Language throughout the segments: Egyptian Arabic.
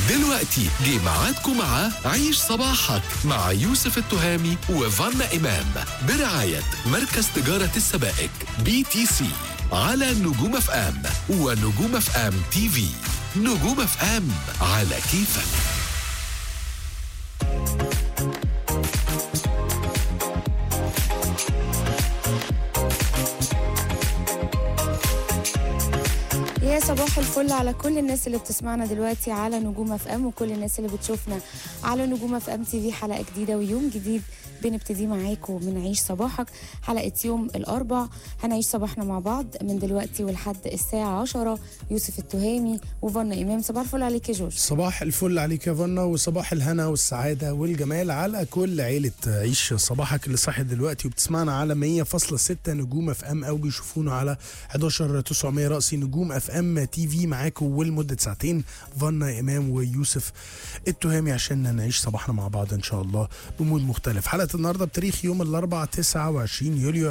دلوقتي جه ميعادكم مع عيش صباحك مع يوسف التهامي وفانا إمام برعاية مركز تجارة السبائك بي تي سي على نجوم اف ام ونجوم اف ام تي في نجوم اف ام على كيفك يا صباح الفل على كل الناس اللي بتسمعنا دلوقتي على نجوم اف ام وكل الناس اللي بتشوفنا على نجوم اف ام تي في حلقه جديده ويوم جديد بنبتدي معاكم من عيش صباحك حلقه يوم الاربع هنعيش صباحنا مع بعض من دلوقتي ولحد الساعه 10 يوسف التهامي وفنا امام صباح الفل عليك يا جورج صباح الفل عليك يا فنا وصباح الهنا والسعادة والجمال على كل عيلة عيش صباحك اللي صاحي دلوقتي وبتسمعنا على 100.6 نجوم اف ام او بيشوفونا على 11 900 رأسي نجوم اف ام تي في معاكم ولمدة ساعتين فنا امام ويوسف التهامي عشان نعيش صباحنا مع بعض ان شاء الله بمود مختلف حلقة النهاردة بتاريخ يوم الاربعاء 29 يوليو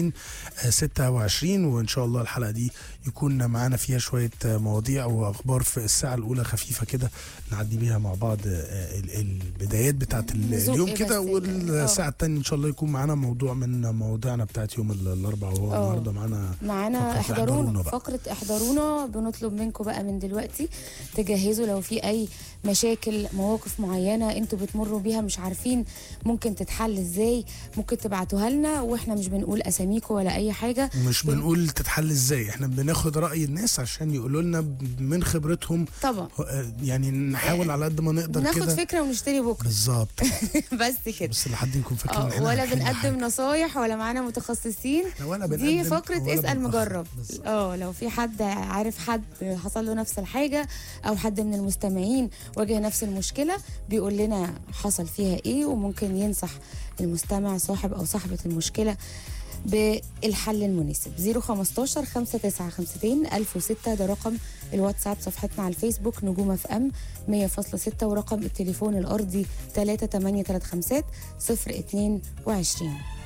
2026 وان شاء الله الحلقة دي يكون معانا فيها شوية مواضيع واخبار في الساعة الاولى خفيفة كده نعدي بيها مع بعض آه، ال- البدايات بتاعت ال- نزق اليوم بس كده ال- والساعة التانية ان شاء الله يكون معانا موضوع من مواضيعنا بتاعت يوم ال- الاربعاء وهو آه. النهارده معانا معانا فقرة احضرونا احضرونا بقى. فقرة احضرونا بنطلب منكم بقى من دلوقتي تجهزوا لو في اي مشاكل مواقف معينة انتوا بتمروا بيها مش عارفين ممكن تتحل ازاي ممكن تبعتوها لنا واحنا مش بنقول اساميكم ولا اي حاجة مش بنقول تتحل ازاي احنا بناخد رأي الناس عشان يقولوا لنا ب- من خبرتهم طبعا آه، يعني نحاول على قد ما نقدر ناخد كده فكرة ونشتري بكرة بالظبط بس كده بس لحد يكون فاكر إن اه إحنا ولا هنحل بنقدم حاجة. نصايح ولا معانا متخصصين إحنا ولا دي بنقدم فقرة ولا اسأل بنأخر. مجرب بالظبط. اه لو في حد عارف حد حصل له نفس الحاجة او حد من المستمعين واجه نفس المشكلة بيقول لنا حصل فيها ايه وممكن ينصح المستمع صاحب او صاحبة المشكلة بالحل المناسب 015 5952 1006 ده رقم الواتساب صفحتنا على الفيسبوك نجوم اف ام 100.6 ورقم التليفون الارضي 3835 022